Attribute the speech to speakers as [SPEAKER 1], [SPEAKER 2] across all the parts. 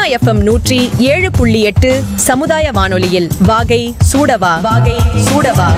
[SPEAKER 1] FM நூற்றி ஏழு புள்ளி எட்டு சமுதாய வானொலியில் வாகை சூடவா வாகை சூடவா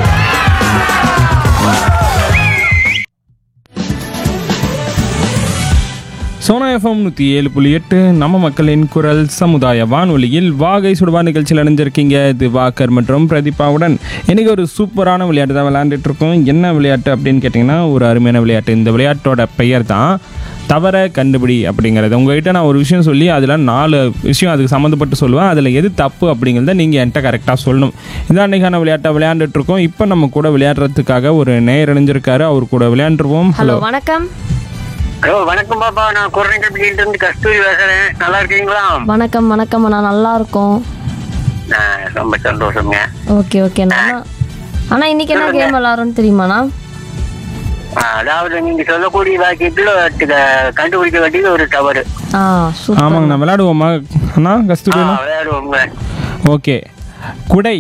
[SPEAKER 2] சோனா எஃப்எம் நூற்றி ஏழு புள்ளி எட்டு நம்ம மக்களின் குரல் சமுதாய வானொலியில் வாகை சுடுவா நிகழ்ச்சியில் இணைஞ்சிருக்கீங்க இது வாக்கர் மற்றும் பிரதீபாவுடன் இன்னைக்கு ஒரு சூப்பரான விளையாட்டு தான் விளையாண்டுட்டு இருக்கோம் என்ன விளையாட்டு அப்படின்னு கேட்டிங்கன்னா ஒரு அருமையான விளையாட்டு இந்த விளையாட்டோட பெயர் தான் தவற கண்டுபிடி அப்படிங்கிறது உங்ககிட்ட நான் ஒரு விஷயம் சொல்லி அதில் நாலு விஷயம் அதுக்கு சம்மந்தப்பட்டு சொல்லுவேன் அதில் எது தப்பு அப்படிங்கிறத நீங்கள் என்கிட்ட கரெக்டாக சொல்லணும் இதான் அன்றைக்கான விளையாட்டை விளையாண்டுட்டு இருக்கோம் இப்போ நம்ம கூட விளையாடுறதுக்காக ஒரு நேயர் இணைஞ்சிருக்காரு அவர் கூட விளையாண்டுருவோம்
[SPEAKER 3] ஹலோ வணக்கம்
[SPEAKER 4] ஹலோ வணக்கம் பாப்பா நான் குரநகர்பட்டியில இருந்து கஸ்தூரி பேசுறேன் நல்லா இருக்கீங்களா
[SPEAKER 3] வணக்கம் வணக்கம் அண்ணா நல்லா இருக்கோம்
[SPEAKER 4] நான் ரொம்ப சந்தோஷங்க
[SPEAKER 3] ஓகே ஓகே அண்ணா அண்ணா இன்னைக்கு என்ன கேம் விளாட்றோன்னு தெரியுமாண்ணா
[SPEAKER 4] ஆ, அதாவது நீங்க சொல்லக்கூடிய வாக்கியத்துல க- கண்டுபிடிக்க வேண்டியது ஒரு தவறு
[SPEAKER 3] ஆ சூப்பர்
[SPEAKER 2] ஆமாங்க நான் விளையாடுவோமா அண்ணா கஸ்தூரி அண்ணா?
[SPEAKER 4] விளையாடுவோங்க
[SPEAKER 2] ஓகே குடை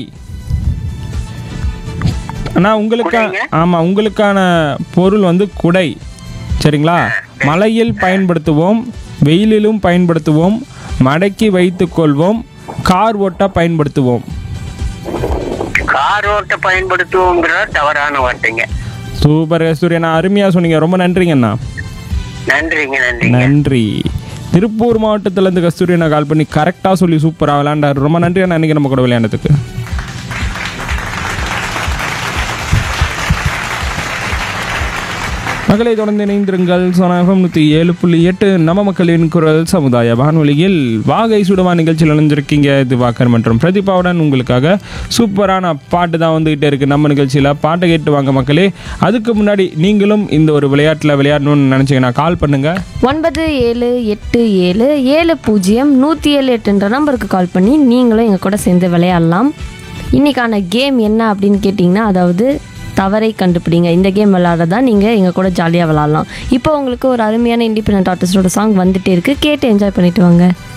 [SPEAKER 2] அண்ணா உங்களுக்கா
[SPEAKER 4] குடைங்க?
[SPEAKER 2] ஆமாம் உங்களுக்கான பொருள் வந்து குடை சரிங்களா மழையில் பயன்படுத்துவோம் வெயிலிலும் பயன்படுத்துவோம் மடக்கி வைத்துக் கொள்வோம் கார் ஓட்ட பயன்படுத்துவோம்
[SPEAKER 4] கார் ஓட்ட பயன்படுத்துவோங்கிற தவறான வார்த்தைங்க
[SPEAKER 2] சூப்பர் கஸ்தூரி அண்ணா அருமையாக சொன்னீங்க ரொம்ப நன்றிங்க அண்ணா
[SPEAKER 4] நன்றிங்க நன்றிங்க
[SPEAKER 2] நன்றி திருப்பூர் மாவட்டத்திலேருந்து கஸ்தூரி அண்ணா கால் பண்ணி கரெக்டாக சொல்லி சூப்பராக விளையாண்டாரு ரொம்ப நன்றி அண்ணா இன்னைக்கு நம்ம கூட விளையாண்டதுக்கு மக்களை தொடர்ந்து இணைந்திருங்கள் சோனாஃபம் நூற்றி ஏழு புள்ளி எட்டு நம்ம மக்களின் குரல் சமுதாய வானொலியில் வாகை சுடவா நிகழ்ச்சியில் இணைஞ்சிருக்கீங்க இது வாக்கர் மற்றும் பிரதீபாவுடன் உங்களுக்காக சூப்பரான பாட்டு தான் வந்துகிட்டே இருக்குது நம்ம நிகழ்ச்சியில் பாட்டை கேட்டு வாங்க மக்களே அதுக்கு முன்னாடி நீங்களும் இந்த ஒரு விளையாட்டில் விளையாடணும்னு நினச்சிங்கன்னா கால் பண்ணுங்கள்
[SPEAKER 3] ஒன்பது ஏழு எட்டு ஏழு ஏழு பூஜ்ஜியம் நூற்றி ஏழு எட்டுன்ற நம்பருக்கு கால் பண்ணி நீங்களும் எங்கள் கூட சேர்ந்து விளையாடலாம் இன்னைக்கான கேம் என்ன அப்படின்னு கேட்டிங்கன்னா அதாவது தவறை கண்டுபிடிங்க இந்த கேம் விளையாடுறதா நீங்கள் எங்கள் கூட ஜாலியாக விளாட்லாம் இப்போ உங்களுக்கு ஒரு அருமையான இண்டிபெண்ட் ஆர்டிஸ்டோட சாங் வந்துட்டே இருக்கு கேட்டு என்ஜாய் பண்ணிட்டு வாங்க